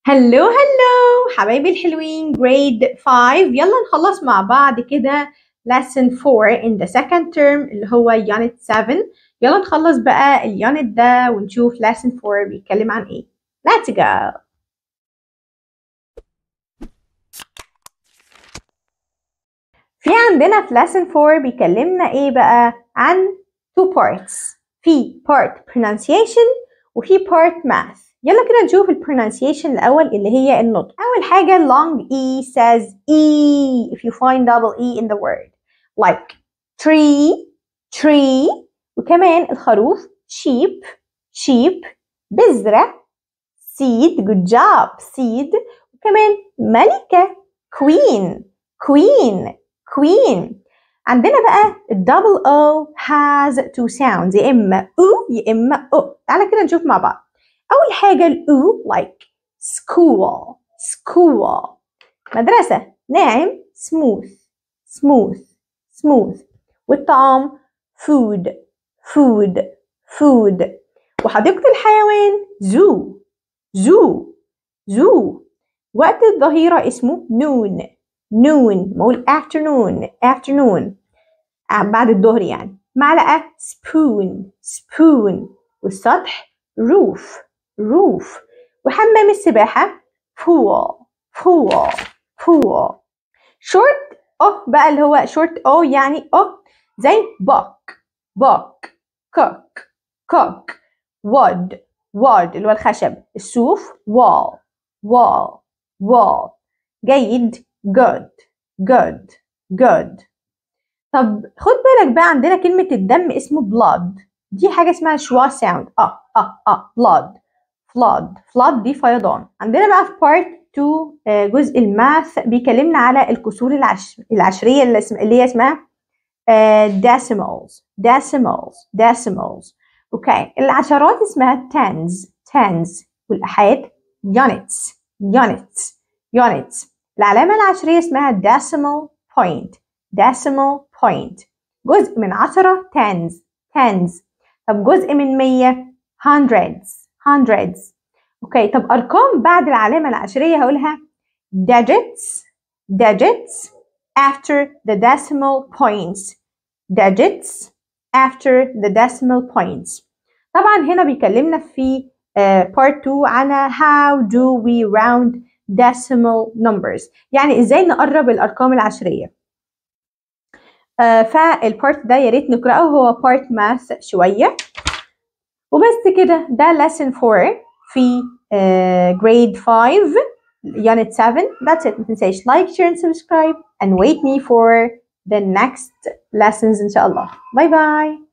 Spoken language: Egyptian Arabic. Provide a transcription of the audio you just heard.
هلو هلو حبايبي الحلوين grade 5 يلا نخلص مع بعض كده lesson 4 in the second term اللي هو unit 7 يلا نخلص بقى اليونت ده ونشوف lesson 4 بيتكلم عن ايه let's go في عندنا في lesson 4 بيكلمنا ايه بقى عن two parts في part pronunciation وفي part math يلا كده نشوف ال pronunciation الأول اللي هي النطق أول حاجة long E says E if you find double E in the word like tree tree وكمان الخروف sheep sheep بذرة seed good job seed وكمان ملكة queen queen queen عندنا بقى الدبل O has two sounds يا إما أو يا إما أو تعالى كده نشوف مع بعض أول حاجة الأو like school school مدرسة ناعم smooth smooth smooth والطعام food food food وحديقة الحيوان zoo zoo zoo وقت الظهيرة اسمه noon noon بقول afternoon afternoon بعد الظهر يعني معلقة spoon spoon والسطح roof roof وحمام السباحة pool pool pool short اه بقى اللي هو short اه يعني اه زي book book cook cook wood wood اللي هو الخشب السوف wall wall wall جيد good good good طب خد بالك بقى عندنا كلمة الدم اسمه blood دي حاجة اسمها شوا ساوند اه اه اه blood flood flood دي فيضان عندنا بقى في part 2 جزء الماث بيكلمنا على الكسور العش... العشرية اللي, اسم... اللي هي اسمها decimals decimals decimals اوكي العشرات اسمها tens tens والآحاد units units units العلامة العشرية اسمها decimal point decimal point جزء من عشرة tens tens طب جزء من مية hundreds hundreds اوكي طب ارقام بعد العلامه العشريه هقولها digits digits after the decimal points digits after the decimal points طبعا هنا بيكلمنا في uh, part 2 عن how do we round decimal numbers يعني ازاي نقرب الارقام العشريه uh, فالبارت ده يا ريت نقراه هو part math شويه وبس كده ده lesson 4 في uh, grade 5 unit 7 that's it ما تنساش like share and subscribe and wait me for the next lessons ان شاء الله باي باي